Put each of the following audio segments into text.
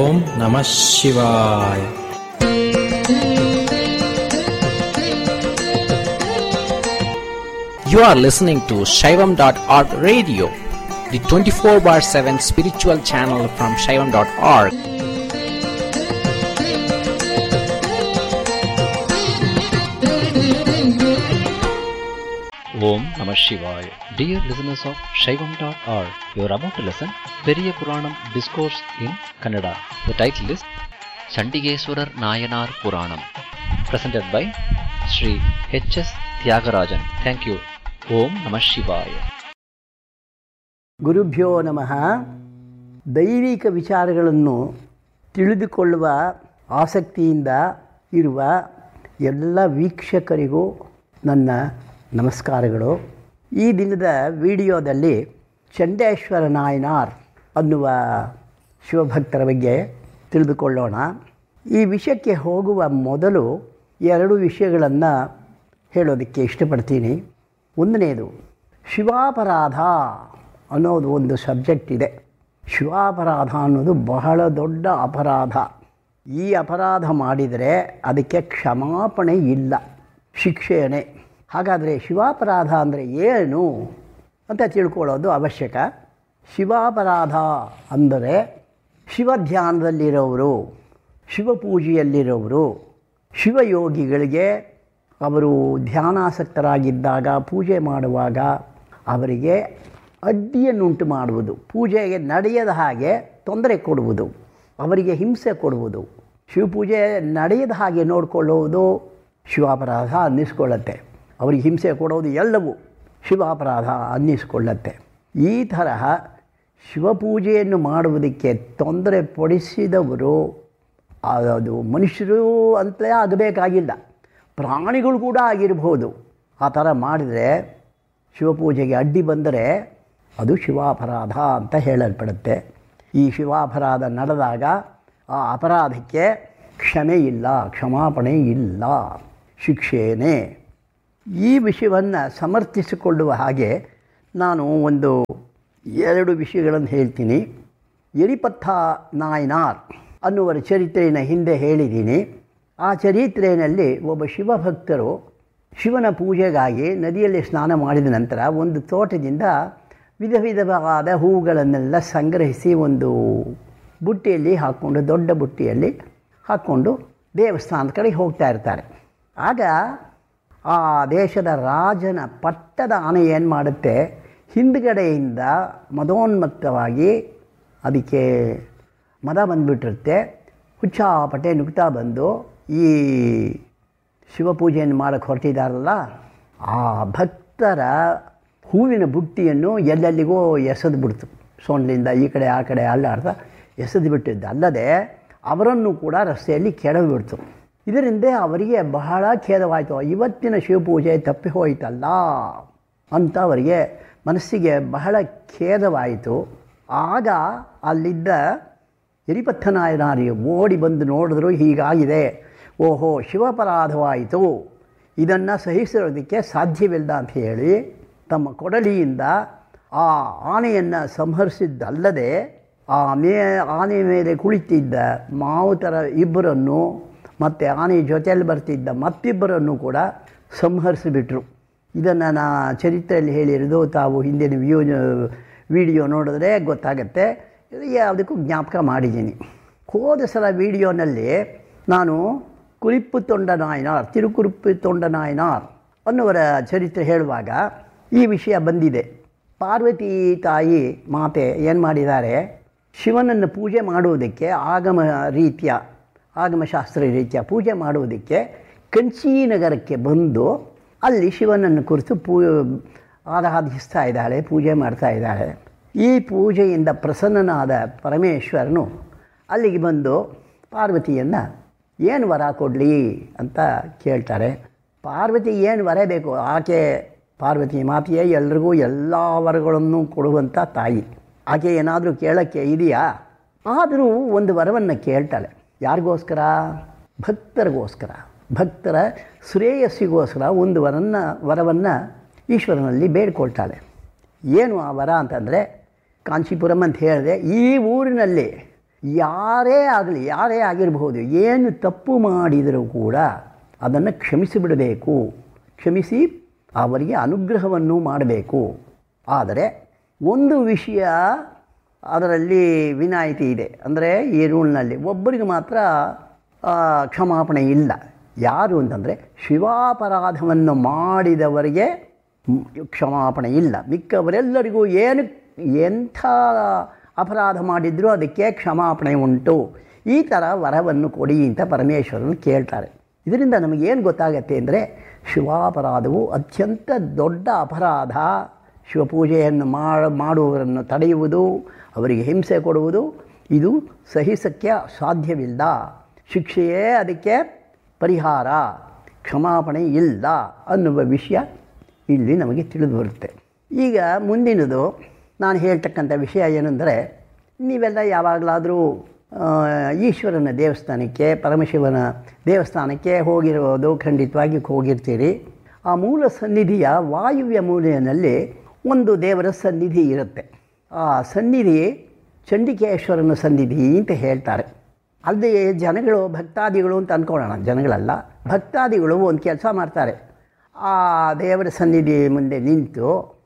ಓಂ ನಮಃ ಶಿವಾಯ You are listening to Shaivam.org radio, the 24 bar 7 spiritual channel from Shaivam.org. Om Namah Shivaya. Dear listeners of Shaivam.org, you are about to listen Periya Puranam Discourse in Kannada. The title is Chandigeswarar Nayanar Puranam, presented by Sri H.S. Tyagarajan. Thank you. Om Namah Shivaya. ಗುರುಭ್ಯೋ ನಮಃ ದೈವಿಕ ವಿಚಾರಗಳನ್ನು ತಿಳಿದುಕೊಳ್ಳುವ ಆಸಕ್ತಿಯಿಂದ ಇರುವ ಎಲ್ಲ ವೀಕ್ಷಕರಿಗೂ ನನ್ನ ನಮಸ್ಕಾರಗಳು ಈ ದಿನದ ವಿಡಿಯೋದಲ್ಲಿ ಚಂಡೇಶ್ವರ ನಾಯನಾರ್ ಅನ್ನುವ ಶಿವಭಕ್ತರ ಬಗ್ಗೆ ತಿಳಿದುಕೊಳ್ಳೋಣ ಈ ವಿಷಯಕ್ಕೆ ಹೋಗುವ ಮೊದಲು ಎರಡು ವಿಷಯಗಳನ್ನು ಹೇಳೋದಕ್ಕೆ ಇಷ್ಟಪಡ್ತೀನಿ ಒಂದನೇದು ಶಿವಾಪರಾಧ ಅನ್ನೋದು ಒಂದು ಸಬ್ಜೆಕ್ಟ್ ಇದೆ ಶಿವಾಪರಾಧ ಅನ್ನೋದು ಬಹಳ ದೊಡ್ಡ ಅಪರಾಧ ಈ ಅಪರಾಧ ಮಾಡಿದರೆ ಅದಕ್ಕೆ ಕ್ಷಮಾಪಣೆ ಇಲ್ಲ ಶಿಕ್ಷೆಯೇ ಹಾಗಾದರೆ ಶಿವಾಪರಾಧ ಅಂದರೆ ಏನು ಅಂತ ತಿಳ್ಕೊಳ್ಳೋದು ಅವಶ್ಯಕ ಶಿವಾಪರಾಧ ಅಂದರೆ ಶಿವಧ್ಯಾನದಲ್ಲಿರೋರು ಶಿವಪೂಜೆಯಲ್ಲಿರೋರು ಶಿವಯೋಗಿಗಳಿಗೆ ಅವರು ಧ್ಯಾನಾಸಕ್ತರಾಗಿದ್ದಾಗ ಪೂಜೆ ಮಾಡುವಾಗ ಅವರಿಗೆ ಅಡ್ಡಿಯನ್ನುಂಟು ಮಾಡುವುದು ಪೂಜೆಗೆ ನಡೆಯದ ಹಾಗೆ ತೊಂದರೆ ಕೊಡುವುದು ಅವರಿಗೆ ಹಿಂಸೆ ಕೊಡುವುದು ಶಿವಪೂಜೆ ನಡೆಯದ ಹಾಗೆ ನೋಡಿಕೊಳ್ಳುವುದು ಶಿವಾಪರಾಧ ಅನ್ನಿಸ್ಕೊಳ್ಳುತ್ತೆ ಅವರಿಗೆ ಹಿಂಸೆ ಕೊಡೋದು ಎಲ್ಲವೂ ಶಿವಾಪರಾಧ ಅನ್ನಿಸ್ಕೊಳ್ಳುತ್ತೆ ಈ ತರಹ ಶಿವಪೂಜೆಯನ್ನು ಮಾಡುವುದಕ್ಕೆ ತೊಂದರೆ ಪಡಿಸಿದವರು ಅದು ಮನುಷ್ಯರು ಅಂತಲೇ ಆಗಬೇಕಾಗಿಲ್ಲ ಪ್ರಾಣಿಗಳು ಕೂಡ ಆಗಿರ್ಬೋದು ಆ ಥರ ಮಾಡಿದರೆ ಶಿವಪೂಜೆಗೆ ಅಡ್ಡಿ ಬಂದರೆ ಅದು ಶಿವಾಪರಾಧ ಅಂತ ಹೇಳಲ್ಪಡುತ್ತೆ ಈ ಶಿವಾಪರಾಧ ನಡೆದಾಗ ಆ ಅಪರಾಧಕ್ಕೆ ಕ್ಷಮೆ ಇಲ್ಲ ಕ್ಷಮಾಪಣೆ ಇಲ್ಲ ಶಿಕ್ಷೆಯೇ ಈ ವಿಷಯವನ್ನು ಸಮರ್ಥಿಸಿಕೊಳ್ಳುವ ಹಾಗೆ ನಾನು ಒಂದು ಎರಡು ವಿಷಯಗಳನ್ನು ಹೇಳ್ತೀನಿ ಎರಿಪತ್ತ ನಾಯನಾರ್ ಅನ್ನುವರ ಚರಿತ್ರೆಯನ್ನು ಹಿಂದೆ ಹೇಳಿದ್ದೀನಿ ಆ ಚರಿತ್ರೆಯಲ್ಲಿ ಒಬ್ಬ ಶಿವಭಕ್ತರು ಶಿವನ ಪೂಜೆಗಾಗಿ ನದಿಯಲ್ಲಿ ಸ್ನಾನ ಮಾಡಿದ ನಂತರ ಒಂದು ತೋಟದಿಂದ ವಿಧ ವಿಧವಾದ ಹೂವುಗಳನ್ನೆಲ್ಲ ಸಂಗ್ರಹಿಸಿ ಒಂದು ಬುಟ್ಟಿಯಲ್ಲಿ ಹಾಕ್ಕೊಂಡು ದೊಡ್ಡ ಬುಟ್ಟಿಯಲ್ಲಿ ಹಾಕ್ಕೊಂಡು ದೇವಸ್ಥಾನದ ಕಡೆಗೆ ಹೋಗ್ತಾ ಇರ್ತಾರೆ ಆಗ ಆ ದೇಶದ ರಾಜನ ಪಟ್ಟದ ಆನೆ ಏನು ಮಾಡುತ್ತೆ ಹಿಂದ್ಗಡೆಯಿಂದ ಮದೋನ್ಮತ್ತವಾಗಿ ಅದಕ್ಕೆ ಮದ ಬಂದುಬಿಟ್ಟಿರುತ್ತೆ ಹುಚ್ಚಾಪಟೆ ನುಗ್ತಾ ಬಂದು ಈ ಶಿವಪೂಜೆಯನ್ನು ಮಾಡೋಕ್ಕೆ ಹೊರಟಿದ್ದಾರಲ್ಲ ಆ ಭಕ್ತರ ಹೂವಿನ ಬುಟ್ಟಿಯನ್ನು ಎಲ್ಲೆಲ್ಲಿಗೋ ಎಸೆದು ಬಿಡ್ತು ಸೊಂಡ್ಲಿಂದ ಈ ಕಡೆ ಆ ಕಡೆ ಅಲ್ಲಾಡ್ತಾ ಎಸೆದು ಬಿಟ್ಟಿದ್ದು ಅಲ್ಲದೆ ಅವರನ್ನು ಕೂಡ ರಸ್ತೆಯಲ್ಲಿ ಕೆಡವಿಬಿಡ್ತು ಇದರಿಂದ ಅವರಿಗೆ ಬಹಳ ಖೇದವಾಯಿತು ಇವತ್ತಿನ ಶಿವಪೂಜೆ ತಪ್ಪಿ ಹೋಯಿತಲ್ಲ ಅಂತ ಅವರಿಗೆ ಮನಸ್ಸಿಗೆ ಬಹಳ ಖೇದವಾಯಿತು ಆಗ ಅಲ್ಲಿದ್ದ ಎರಿಪತ್ತನಾಯನಾರಿಗೆ ಓಡಿ ಬಂದು ನೋಡಿದ್ರು ಹೀಗಾಗಿದೆ ಓಹೋ ಶಿವಪರಾಧವಾಯಿತು ಇದನ್ನು ಸಹಿಸಿರೋದಕ್ಕೆ ಸಾಧ್ಯವಿಲ್ಲ ಅಂತ ಹೇಳಿ ತಮ್ಮ ಕೊಡಲಿಯಿಂದ ಆ ಆನೆಯನ್ನು ಸಂಹರಿಸಿದ್ದಲ್ಲದೆ ಆ ಮೇ ಆನೆ ಮೇಲೆ ಕುಳಿತಿದ್ದ ಮಾವುತರ ಇಬ್ಬರನ್ನು ಮತ್ತು ಆನೆ ಜೊತೆಯಲ್ಲಿ ಬರ್ತಿದ್ದ ಮತ್ತಿಬ್ಬರನ್ನು ಕೂಡ ಸಂಹರಿಸಿಬಿಟ್ರು ಇದನ್ನು ನಾ ಚರಿತ್ರೆಯಲ್ಲಿ ಹೇಳಿರೋದು ತಾವು ಹಿಂದಿನ ವ್ಯೂ ವಿಡಿಯೋ ನೋಡಿದ್ರೆ ಗೊತ್ತಾಗತ್ತೆ ಯಾವುದಕ್ಕೂ ಜ್ಞಾಪಕ ಮಾಡಿದ್ದೀನಿ ಹೋದ ಸಲ ವಿಡಿಯೋನಲ್ಲಿ ನಾನು ಕುರಿಪ್ಪು ತೊಂಡ ನಾಯನಾರ್ ತಿರುಕುರುಪ್ಪು ತೊಂಡ ನಾಯನಾರ್ ಅನ್ನುವರ ಚರಿತ್ರೆ ಹೇಳುವಾಗ ಈ ವಿಷಯ ಬಂದಿದೆ ಪಾರ್ವತಿ ತಾಯಿ ಮಾತೆ ಏನು ಮಾಡಿದ್ದಾರೆ ಶಿವನನ್ನು ಪೂಜೆ ಮಾಡುವುದಕ್ಕೆ ಆಗಮ ರೀತಿಯ ಆಗಮಶಾಸ್ತ್ರ ರೀತಿಯ ಪೂಜೆ ಮಾಡುವುದಕ್ಕೆ ಕಂಚಿ ನಗರಕ್ಕೆ ಬಂದು ಅಲ್ಲಿ ಶಿವನನ್ನು ಕುರಿತು ಪೂ ಆರಾಧಿಸ್ತಾ ಇದ್ದಾಳೆ ಪೂಜೆ ಮಾಡ್ತಾ ಇದ್ದಾಳೆ ಈ ಪೂಜೆಯಿಂದ ಪ್ರಸನ್ನನಾದ ಪರಮೇಶ್ವರನು ಅಲ್ಲಿಗೆ ಬಂದು ಪಾರ್ವತಿಯನ್ನು ಏನು ವರ ಕೊಡಲಿ ಅಂತ ಕೇಳ್ತಾರೆ ಪಾರ್ವತಿ ಏನು ವರ ಬೇಕು ಆಕೆ ಪಾರ್ವತಿ ಮಾತೆಯೇ ಎಲ್ರಿಗೂ ಎಲ್ಲ ವರಗಳನ್ನು ಕೊಡುವಂಥ ತಾಯಿ ಆಕೆ ಏನಾದರೂ ಕೇಳೋಕ್ಕೆ ಇದೆಯಾ ಆದರೂ ಒಂದು ವರವನ್ನು ಕೇಳ್ತಾಳೆ ಯಾರಿಗೋಸ್ಕರ ಭಕ್ತರಿಗೋಸ್ಕರ ಭಕ್ತರ ಶ್ರೇಯಸ್ಸಿಗೋಸ್ಕರ ಒಂದು ವರನ್ನ ವರವನ್ನು ಈಶ್ವರನಲ್ಲಿ ಬೇಡ್ಕೊಳ್ತಾಳೆ ಏನು ಆ ವರ ಅಂತಂದರೆ ಕಾಂಚೀಪುರಂ ಅಂತ ಹೇಳಿದೆ ಈ ಊರಿನಲ್ಲಿ ಯಾರೇ ಆಗಲಿ ಯಾರೇ ಆಗಿರಬಹುದು ಏನು ತಪ್ಪು ಮಾಡಿದರೂ ಕೂಡ ಅದನ್ನು ಕ್ಷಮಿಸಿಬಿಡಬೇಕು ಕ್ಷಮಿಸಿ ಅವರಿಗೆ ಅನುಗ್ರಹವನ್ನು ಮಾಡಬೇಕು ಆದರೆ ಒಂದು ವಿಷಯ ಅದರಲ್ಲಿ ವಿನಾಯಿತಿ ಇದೆ ಅಂದರೆ ಈ ರೂಲ್ನಲ್ಲಿ ಒಬ್ಬರಿಗೆ ಮಾತ್ರ ಆ, ಕ್ಷಮಾಪಣೆ ಇಲ್ಲ ಯಾರು ಅಂತಂದರೆ ಶಿವಾಪರಾಧವನ್ನು ಮಾಡಿದವರಿಗೆ ಮ್, ಕ್ಷಮಾಪಣೆ ಇಲ್ಲ ಮಿಕ್ಕವರೆಲ್ಲರಿಗೂ ಏನು ಎಂಥ ಅಪರಾಧ ಮಾಡಿದ್ರೂ ಅದಕ್ಕೆ ಕ್ಷಮಾಪಣೆ ಉಂಟು ಈ ಥರ ವರವನ್ನು ಕೊಡಿ ಅಂತ ಪರಮೇಶ್ವರನು ಕೇಳ್ತಾರೆ ಇದರಿಂದ ನಮಗೇನು ಗೊತ್ತಾಗತ್ತೆ ಅಂದರೆ ಶಿವಾಪರಾಧವು ಅತ್ಯಂತ ದೊಡ್ಡ ಅಪರಾಧ ಶಿವಪೂಜೆಯನ್ನು ಮಾಡುವವರನ್ನು ತಡೆಯುವುದು ಅವರಿಗೆ ಹಿಂಸೆ ಕೊಡುವುದು ಇದು ಸಹಿಸಕ್ಕೆ ಸಾಧ್ಯವಿಲ್ಲ ಶಿಕ್ಷೆಯೇ ಅದಕ್ಕೆ ಪರಿಹಾರ ಕ್ಷಮಾಪಣೆ ಇಲ್ಲ ಅನ್ನುವ ವಿಷಯ ಇಲ್ಲಿ ನಮಗೆ ತಿಳಿದು ಬರುತ್ತೆ ಈಗ ಮುಂದಿನದು ನಾನು ಹೇಳ್ತಕ್ಕಂಥ ವಿಷಯ ಏನೆಂದರೆ ನೀವೆಲ್ಲ ಯಾವಾಗಲಾದರೂ ಆ, ಈಶ್ವರನ ದೇವಸ್ಥಾನಕ್ಕೆ ಪರಮಶಿವನ ದೇವಸ್ಥಾನಕ್ಕೆ ಹೋಗಿರೋದು ಖಂಡಿತವಾಗಿ ಹೋಗಿರ್ತೀರಿ ಆ ಮೂಲ ಸನ್ನಿಧಿಯ ವಾಯುವ್ಯ ಮೂಲೆಯಲ್ಲಿ ಒಂದು ದೇವರ ಸನ್ನಿಧಿ ಇರುತ್ತೆ ಆ ಸನ್ನಿಧಿ ಚಂಡಿಕೇಶ್ವರನ ಸನ್ನಿಧಿ ಅಂತ ಹೇಳ್ತಾರೆ ಅಲ್ಲಿ ಜನಗಳು ಭಕ್ತಾದಿಗಳು ಅಂತ ಅಂದ್ಕೊಳ್ಳೋಣ ಜನಗಳಲ್ಲ ಭಕ್ತಾದಿಗಳು ಒಂದು ಕೆಲಸ ಮಾಡ್ತಾರೆ ಆ ದೇವರ ಸನ್ನಿಧಿ ಮುಂದೆ ನಿಂತು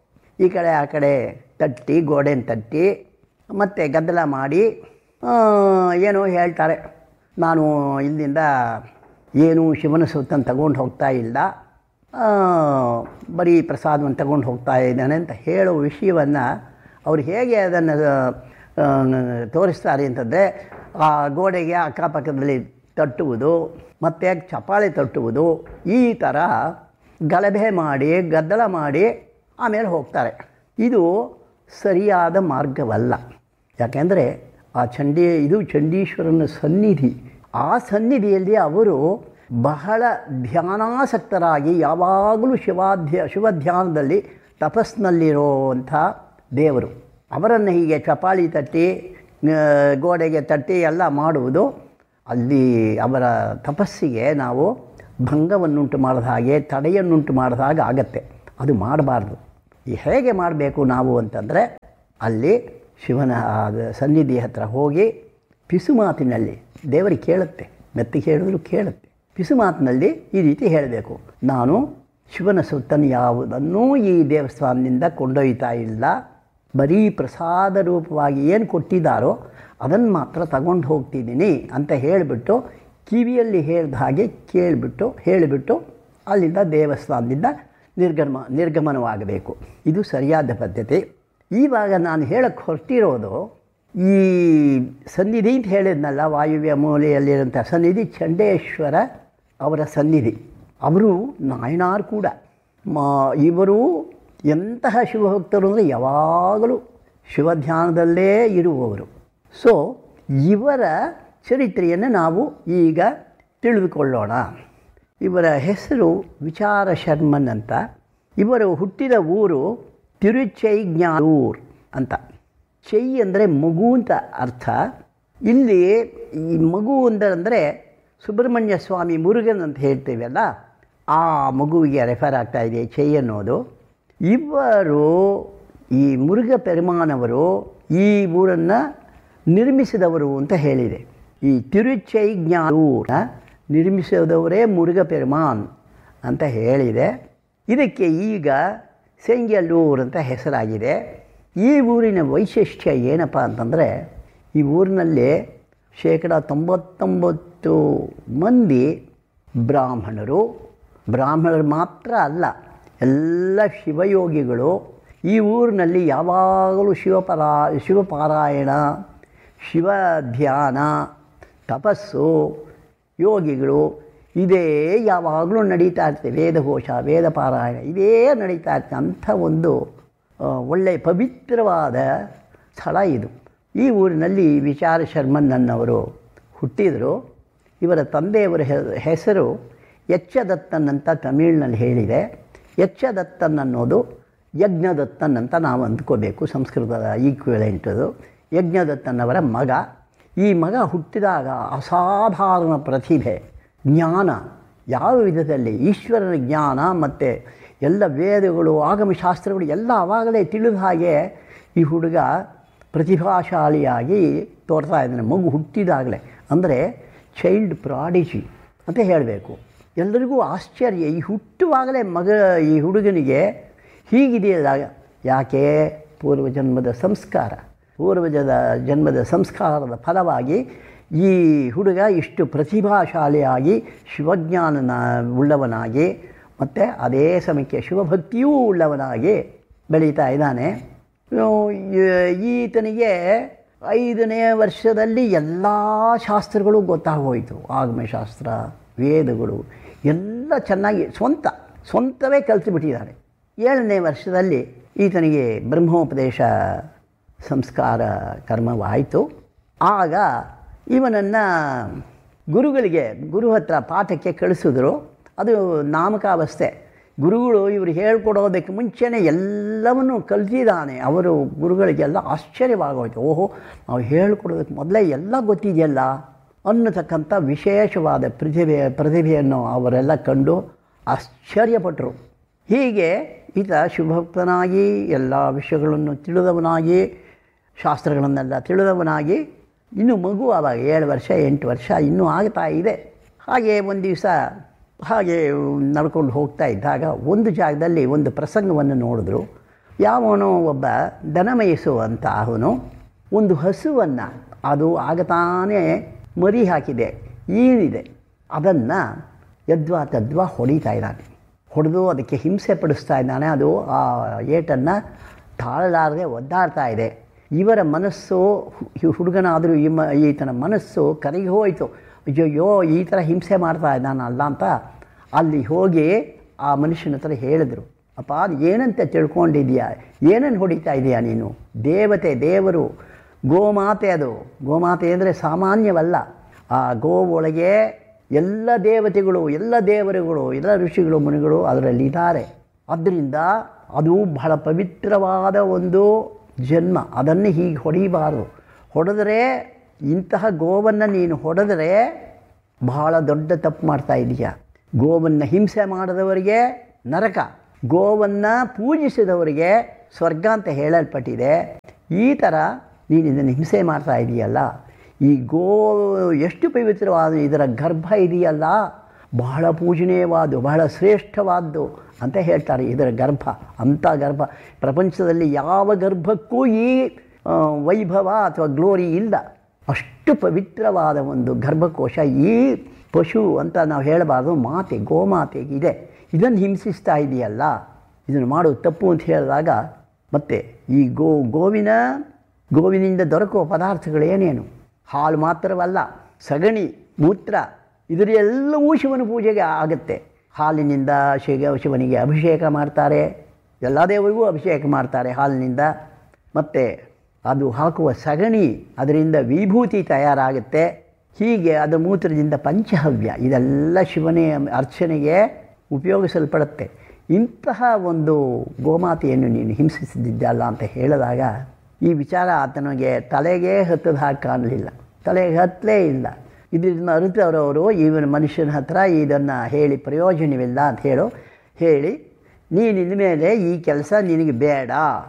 ಈ ಕಡೆ ಆ ಕಡೆ ತಟ್ಟಿ ಗೋಡೆನ ತಟ್ಟಿ ಮತ್ತು ಗದ್ದಲ ಮಾಡಿ ಆ, ಏನೋ ಹೇಳ್ತಾರೆ ನಾನು ಇಲ್ಲಿಂದ ಏನು ಶಿವನ ಸುತ್ತನ್ನು ತಗೊಂಡು ಹೋಗ್ತಾ ಇಲ್ಲ ಆ, ಬರೀ ಪ್ರಸಾದವನ್ನು ತಗೊಂಡು ಹೋಗ್ತಾ ಇದ್ದಾನೆ ಅಂತ ಹೇಳೋ ವಿಷಯವನ್ನು ಅವ್ರು ಹೇಗೆ ಅದನ್ನು ಆ, ತೋರಿಸ್ತಾರೆ ಅಂತಂದರೆ ಆ ಗೋಡೆಗೆ ಅಕ್ಕಪಕ್ಕದಲ್ಲಿ ತಟ್ಟುವುದು ಮತ್ತು ಚಪಾಳೆ ತಟ್ಟುವುದು ಈ ಥರ ಗಲಭೆ ಮಾಡಿ ಗದ್ದಲ ಮಾಡಿ ಆಮೇಲೆ ಹೋಗ್ತಾರೆ ಇದು ಸರಿಯಾದ ಮಾರ್ಗವಲ್ಲ ಯಾಕೆಂದರೆ ಆ ಚಂಡಿ ಇದು ಚಂಡೀಶ್ವರನ ಸನ್ನಿಧಿ ಆ ಸನ್ನಿಧಿಯಲ್ಲಿ ಅವರು ಬಹಳ ಧ್ಯಾನಾಸಕ್ತರಾಗಿ ಯಾವಾಗಲೂ ಶಿವಾಧ್ಯ ಶಿವಧ್ಯಾನದಲ್ಲಿ ತಪಸ್ಸಿನಲ್ಲಿರುವಂಥ ದೇವರು ಅವರನ್ನು ಹೀಗೆ ಚಪಾಳಿ ತಟ್ಟಿ ಆ, ಗೋಡೆಗೆ ತಟ್ಟಿ ಎಲ್ಲ ಮಾಡುವುದು ಅಲ್ಲಿ ಅವರ ತಪಸ್ಸಿಗೆ ನಾವು ಭಂಗವನ್ನುಂಟು ಮಾಡಿದ ಹಾಗೆ ತಡೆಯನ್ನುಂಟು ಮಾಡಿದ ಹಾಗೆ ಆಗತ್ತೆ ಅದು ಮಾಡಬಾರ್ದು ಈ ಹೇಗೆ ಮಾಡಬೇಕು ನಾವು ಅಂತಂದರೆ ಅಲ್ಲಿ ಶಿವನ ಆ ಸನ್ನಿಧಿ ಹತ್ರ ಹೋಗಿ ಪಿಸು ಮಾತಿನಲ್ಲಿ ದೇವರಿಗೆ ಕೇಳುತ್ತೆ ಮೆತ್ತಿಗೆ ಹೇಳಿದ್ರು ಕೇಳುತ್ತೆ ಪಿಸು ಮಾತಿನಲ್ಲಿ ಈ ರೀತಿ ಹೇಳಬೇಕು ನಾನು ಶಿವನ ಸುತ್ತನ್ನು ಯಾವುದನ್ನೂ ಈ ದೇವಸ್ಥಾನದಿಂದ ಕೊಂಡೊಯ್ತಾ ಇಲ್ಲ ಬರೀ ಪ್ರಸಾದ ರೂಪವಾಗಿ ಏನು ಕೊಟ್ಟಿದ್ದಾರೋ ಅದನ್ನು ಮಾತ್ರ ತಗೊಂಡು ಹೋಗ್ತಿದ್ದೀನಿ ಅಂತ ಹೇಳಿಬಿಟ್ಟು ಕಿವಿಯಲ್ಲಿ ಹೇಳಿದ ಹಾಗೆ ಕೇಳಿಬಿಟ್ಟು ಹೇಳಿಬಿಟ್ಟು ಅಲ್ಲಿಂದ ದೇವಸ್ಥಾನದಿಂದ ನಿರ್ಗಮ ನಿರ್ಗಮನವಾಗಬೇಕು ಇದು ಸರಿಯಾದ ಪದ್ಧತಿ ಇವಾಗ ನಾನು ಹೇಳಕ್ಕೆ ಹೊರಟಿರೋದು ಈ ಸನ್ನಿಧಿ ಅಂತ ಹೇಳಿದ್ನಲ್ಲ ವಾಯುವ್ಯ ಮೂಲೆಯಲ್ಲಿರೋಂಥ ಸನ್ನಿಧಿ ಚಂಡೇಶ್ವರ ಅವರ ಸನ್ನಿಧಿ ಅವರು ನಾಯನಾರ್ ಕೂಡ ಮ ಇವರು ಎಂತಹ ಶಿವಭಕ್ತರು ಅಂದರೆ ಯಾವಾಗಲೂ ಶಿವಧ್ಯಾನದಲ್ಲೇ ಇರುವವರು ಸೊ ಇವರ ಚರಿತ್ರೆಯನ್ನು ನಾವು ಈಗ ತಿಳಿದುಕೊಳ್ಳೋಣ ಇವರ ಹೆಸರು ವಿಚಾರ ಶರ್ಮನ್ ಅಂತ ಇವರು ಹುಟ್ಟಿದ ಊರು ತಿರುಚೈಜ್ಞಾನೂರ್ ಅಂತ ಚೈ ಅಂದರೆ ಮಗು ಅಂತ ಅರ್ಥ ಇಲ್ಲಿ ಈ ಮಗು ಅಂದರೆ ಸುಬ್ರಹ್ಮಣ್ಯ ಸ್ವಾಮಿ ಮುರುಗನ್ ಅಂತ ಹೇಳ್ತೀವಲ್ಲ ಆ ಮಗುವಿಗೆ ರೆಫರ್ ಆಗ್ತಾ ಇದೆ ಚೈ ಅನ್ನೋದು ಇವರು ಈ ಮುರುಘ ಪೆರುಮಾನವರು ಈ ಊರನ್ನು ನಿರ್ಮಿಸಿದವರು ಅಂತ ಹೇಳಿದೆ ಈ ತಿರುಚೈಜ್ಞಾನೂರ ನಿರ್ಮಿಸಿದವರೇ ಮುರುಘ ಪೆರುಮಾನ್ ಅಂತ ಹೇಳಿದೆ ಇದಕ್ಕೆ ಈಗ ಸೆಂಗ್ಯಲ್ಲೂರು ಅಂತ ಹೆಸರಾಗಿದೆ ಈ ಊರಿನ ವೈಶಿಷ್ಟ್ಯ ಏನಪ್ಪ ಅಂತಂದರೆ ಈ ಊರಿನಲ್ಲಿ ಶೇಕಡ ತೊಂಬತ್ತೊಂಬತ್ತು ಮಂದಿ ಬ್ರಾಹ್ಮಣರು ಬ್ರಾಹ್ಮಣರು ಮಾತ್ರ ಅಲ್ಲ ಎಲ್ಲ ಶಿವಯೋಗಿಗಳು ಈ ಊರಿನಲ್ಲಿ ಯಾವಾಗಲೂ ಶಿವಪರಾ ಶಿವಪಾರಾಯಣ ಶಿವ ಧ್ಯಾನ ತಪಸ್ಸು ಯೋಗಿಗಳು ಇದೇ ಯಾವಾಗಲೂ ನಡೀತಾ ಇರ್ತದೆ ವೇದಘೋಷ ವೇದ ಪಾರಾಯಣ ಇದೇ ನಡೀತಾ ಇರ್ತದೆ ಅಂಥ ಒಂದು ಆ, ಒಳ್ಳೆಯ ಪವಿತ್ರವಾದ ಸ್ಥಳ ಇದು ಈ ಊರಿನಲ್ಲಿ ವಿಚಾರ ಶರ್ಮನ್ನವರು ಹುಟ್ಟಿದರು ಇವರ ತಂದೆಯವರ ಹೆ- ಹೆಸರು ಯಕ್ಷದತ್ತನ್ ಅಂತ ತಮಿಳಿನಲ್ಲಿ ಹೇಳಿದೆ ಯಕ್ಷದತ್ತನ್ ಅನ್ನೋದು ಯಜ್ಞದತ್ತನ್ ಅಂತ ನಾವು ಅಂದ್ಕೋಬೇಕು ಸಂಸ್ಕೃತದ ಈಕ್ವಿಲೆಂಟದು ಯಜ್ಞದತ್ತನ್ನವರ ಮಗ ಈ ಮಗ ಹುಟ್ಟಿದಾಗ ಅಸಾಧಾರಣ ಪ್ರತಿಭೆ ಜ್ಞಾನ ಯಾವ ವಿಧದಲ್ಲಿ ಈಶ್ವರನ ಜ್ಞಾನ ಮತ್ತು ಎಲ್ಲ ವೇದಗಳು ಆಗಮಶಾಸ್ತ್ರಗಳು ಎಲ್ಲ ಆವಾಗಲೇ ತಿಳಿದ ಹಾಗೆ ಈ ಹುಡುಗ ಪ್ರತಿಭಾಶಾಲಿಯಾಗಿ ತೋರ್ತಾ ಇದ್ದಾನೆ ಮಗು ಹುಟ್ಟಿದಾಗಲೇ ಅಂದರೆ ಚೈಲ್ಡ್ ಪ್ರಾಡಿಜಿ ಅಂತ ಹೇಳಬೇಕು ಎಲ್ಲರಿಗೂ ಆಶ್ಚರ್ಯ ಈ ಹುಟ್ಟುವಾಗಲೇ ಮಗ ಈ ಹುಡುಗನಿಗೆ ಹೀಗಿದೆಯಲ್ಲ ಯಾಕೆ ಪೂರ್ವಜನ್ಮದ ಸಂಸ್ಕಾರ ಪೂರ್ವಜದ ಜನ್ಮದ ಸಂಸ್ಕಾರದ ಫಲವಾಗಿ ಈ ಹುಡುಗ ಇಷ್ಟು ಪ್ರತಿಭಾಶಾಲಿಯಾಗಿ ಶಿವಜ್ಞಾನನ ಉಳ್ಳವನಾಗಿ ಮತ್ತು ಅದೇ ಸಮಯಕ್ಕೆ ಶಿವಭಕ್ತಿಯೂ ಉಳ್ಳವನಾಗಿ ಬೆಳೀತಾ ಇದ್ದಾನೆ ಈತನಿಗೆ ಐದನೇ ವರ್ಷದಲ್ಲಿ ಎಲ್ಲ ಶಾಸ್ತ್ರಗಳು ಗೊತ್ತಾಗೋಯಿತು ಆಗಮಶಾಸ್ತ್ರ ವೇದಗಳು ಎಲ್ಲ ಚೆನ್ನಾಗಿ ಸ್ವಂತ ಸ್ವಂತವೇ ಕಲಿತುಬಿಟ್ಟಿದ್ದಾನೆ ಏಳನೇ ವರ್ಷದಲ್ಲಿ ಈತನಿಗೆ ಬ್ರಹ್ಮೋಪದೇಶ ಸಂಸ್ಕಾರ ಕರ್ಮವಾಯಿತು ಆಗ ಇವನನ್ನು ಗುರುಗಳಿಗೆ ಗುರು ಹತ್ರ ಪಾಠಕ್ಕೆ ಕಳಿಸಿದ್ರು ಅದು ನಾಮಕಾವಸ್ಥೆ ಗುರುಗಳು ಇವರು ಹೇಳ್ಕೊಡೋದಕ್ಕೆ ಮುಂಚೆನೇ ಎಲ್ಲವನ್ನು ಕಲ್ತಿದ್ದಾನೆ ಅವರು ಗುರುಗಳಿಗೆಲ್ಲ ಆಶ್ಚರ್ಯವಾಗೋಯ್ತು ಓಹೋ ನಾವು ಹೇಳ್ಕೊಡೋದಕ್ಕೆ ಮೊದಲೇ ಎಲ್ಲ ಗೊತ್ತಿದೆಯಲ್ಲ ಅನ್ನತಕ್ಕಂಥ ವಿಶೇಷವಾದ ಪ್ರತಿಭೆ ಪ್ರತಿಭೆಯನ್ನು ಅವರೆಲ್ಲ ಕಂಡು ಆಶ್ಚರ್ಯಪಟ್ಟರು ಹೀಗೆ ಈತ ಶಿವಭಕ್ತನಾಗಿ ಎಲ್ಲ ವಿಷಯಗಳನ್ನು ತಿಳಿದವನಾಗಿ ಶಾಸ್ತ್ರಗಳನ್ನೆಲ್ಲ ತಿಳಿದವನಾಗಿ ಇನ್ನು ಮಗು ಆವಾಗ ಏಳು ವರ್ಷ ಎಂಟು ವರ್ಷ ಇನ್ನೂ ಆಗ್ತಾ ಇದೆ ಹಾಗೆ ಒಂದು ದಿವಸ ಹಾಗೆ ನಡ್ಕೊಂಡು ಹೋಗ್ತಾ ಇದ್ದಾಗ ಒಂದು ಜಾಗದಲ್ಲಿ ಒಂದು ಪ್ರಸಂಗವನ್ನು ನೋಡಿದ್ರು ಯಾವನೋ ಒಬ್ಬ ದನ ಮೇಯಿಸುವಂಥ ಅವನು ಒಂದು ಹಸುವನ್ನು ಅದು ಆಗತಾನೇ ಮರಿ ಹಾಕಿದೆ ಏನಿದೆ ಅದನ್ನು ಯದ್ವಾ ತದ್ವಾ ಹೊಡಿತಾ ಇದ್ದಾನೆ ಹೊಡೆದು ಅದಕ್ಕೆ ಹಿಂಸೆ ಪಡಿಸ್ತಾ ಇದ್ದಾನೆ ಅದು ಆ ಏಟನ್ನು ತಾಳಲಾರದೆ ಒದ್ದಾಡ್ತಾ ಇದೆ ಇವರ ಮನಸ್ಸು ಹು- ಹುಡುಗನಾದರೂ ಈ ಮ ಈತನ ಮನಸ್ಸು ಕರಗಿ ಹೋಯಿತು ಅಯ್ಯಯ್ಯೋ ಈ ಥರ ಹಿಂಸೆ ಮಾಡ್ತಾ ಇದ್ದಾನಲ್ಲ ಅಂತ ಅಲ್ಲಿ ಹೋಗಿ ಆ ಮನುಷ್ಯನ ಹತ್ರ ಹೇಳಿದ್ರು ಅಪ್ಪ ಅದು ಏನಂತ ತಿಳ್ಕೊಂಡಿದ್ಯಾ ಏನನ್ನು ಹೊಡಿತಾ ಇದೆಯಾ ನೀನು ದೇವತೆ ದೇವರು ಗೋಮಾತೆ ಅದು ಗೋಮಾತೆ ಅಂದರೆ ಸಾಮಾನ್ಯವಲ್ಲ ಆ ಗೋ ಒಳಗೆ ಎಲ್ಲ ದೇವತೆಗಳು ಎಲ್ಲ ದೇವರುಗಳು ಎಲ್ಲ ಋಷಿಗಳು ಮುನಿಗಳು ಅದರಲ್ಲಿ ಇದ್ದಾರೆ ಆದ್ದರಿಂದ ಅದು ಬಹಳ ಪವಿತ್ರವಾದ ಒಂದು ಜನ್ಮ ಅದನ್ನು ಹೀಗೆ ಹೊಡಿಬಾರದು ಹೊಡೆದರೆ ಇಂತಹ ಗೋವನ್ನು ನೀನು ಹೊಡೆದರೆ ಬಹಳ ದೊಡ್ಡ ತಪ್ಪು ಮಾಡ್ತಾ ಇದೀಯ ಗೋವನ್ನು ಹಿಂಸೆ ಮಾಡಿದವರಿಗೆ ನರಕ ಗೋವನ್ನು ಪೂಜಿಸಿದವರಿಗೆ ಸ್ವರ್ಗ ಅಂತ ಹೇಳಲ್ಪಟ್ಟಿದೆ ಈ ಥರ ನೀನು ಇದನ್ನು ಹಿಂಸೆ ಮಾಡ್ತಾ ಇದೆಯಲ್ಲ ಈ ಗೋ ಎಷ್ಟು ಪವಿತ್ರವಾದ ಇದರ ಗರ್ಭ ಇದೆಯಲ್ಲ ಬಹಳ ಪೂಜನೀಯವಾದ್ದು ಬಹಳ ಶ್ರೇಷ್ಠವಾದ್ದು ಅಂತ ಹೇಳ್ತಾರೆ ಇದರ ಗರ್ಭ ಅಂಥ ಗರ್ಭ ಪ್ರಪಂಚದಲ್ಲಿ ಯಾವ ಗರ್ಭಕ್ಕೂ ಈ ಆ, ವೈಭವ ಅಥವಾ ಗ್ಲೋರಿ ಇಲ್ಲ ಅಷ್ಟು ಪವಿತ್ರವಾದ ಒಂದು ಗರ್ಭಕೋಶ ಈ ಪಶು ಅಂತ ನಾವು ಹೇಳಬಾರ್ದು ಮಾತೆ ಗೋಮಾತೆಗಿದೆ ಇದನ್ನು ಹಿಂಸಿಸ್ತಾ ಇದೆಯಲ್ಲ ಇದನ್ನು ಮಾಡೋದು ತಪ್ಪು ಅಂತ ಹೇಳಿದಾಗ ಮತ್ತೆ ಈ ಗೋ ಗೋವಿನ ಗೋವಿನಿಂದ ದೊರಕುವ ಪದಾರ್ಥಗಳು ಏನೇನು ಹಾಲು ಮಾತ್ರವಲ್ಲ ಸಗಣಿ ಮೂತ್ರ ಇದರೆಲ್ಲವೂ ಶಿವನ ಪೂಜೆಗೆ ಆಗುತ್ತೆ ಹಾಲಿನಿಂದ ಶಿವ ಶಿವನಿಗೆ ಅಭಿಷೇಕ ಮಾಡ್ತಾರೆ ಎಲ್ಲ ದೇವರಿಗೂ ಅಭಿಷೇಕ ಮಾಡ್ತಾರೆ ಹಾಲಿನಿಂದ ಮತ್ತು ಅದು ಹಾಕುವ ಸಗಣಿ ಅದರಿಂದ ವಿಭೂತಿ ತಯಾರಾಗುತ್ತೆ ಹೀಗೆ ಅದು ಮೂತ್ರದಿಂದ ಪಂಚಹವ್ಯ ಇದೆಲ್ಲ ಶಿವನೇ ಅರ್ಚನೆಗೆ ಉಪಯೋಗಿಸಲ್ಪಡುತ್ತೆ ಇಂತಹ ಒಂದು ಗೋಮಾತೆಯನ್ನು ನೀನು ಹಿಂಸಿಸಿದ್ದಲ್ಲ ಅಂತ ಹೇಳಿದಾಗ ಈ ವಿಚಾರ ಆತನಿಗೆ ತಲೆಗೆ ಹತ್ತದ ಹಾಗೆ ಕಾಣಲಿಲ್ಲ ತಲೆಗೆ ಹತ್ತಲೇ ಇಲ್ಲ ಇದನ್ನು ಅರಿತವರವರು ಇವನ ಮನುಷ್ಯನ ಹತ್ರ ಇದನ್ನು ಹೇಳಿ ಪ್ರಯೋಜನವಿಲ್ಲ ಅಂತ ಹೇಳು ಹೇಳಿ ನೀನು ಇನ್ಮೇಲೆ ಈ ಕೆಲಸ ನಿನಗೆ ಬೇಡ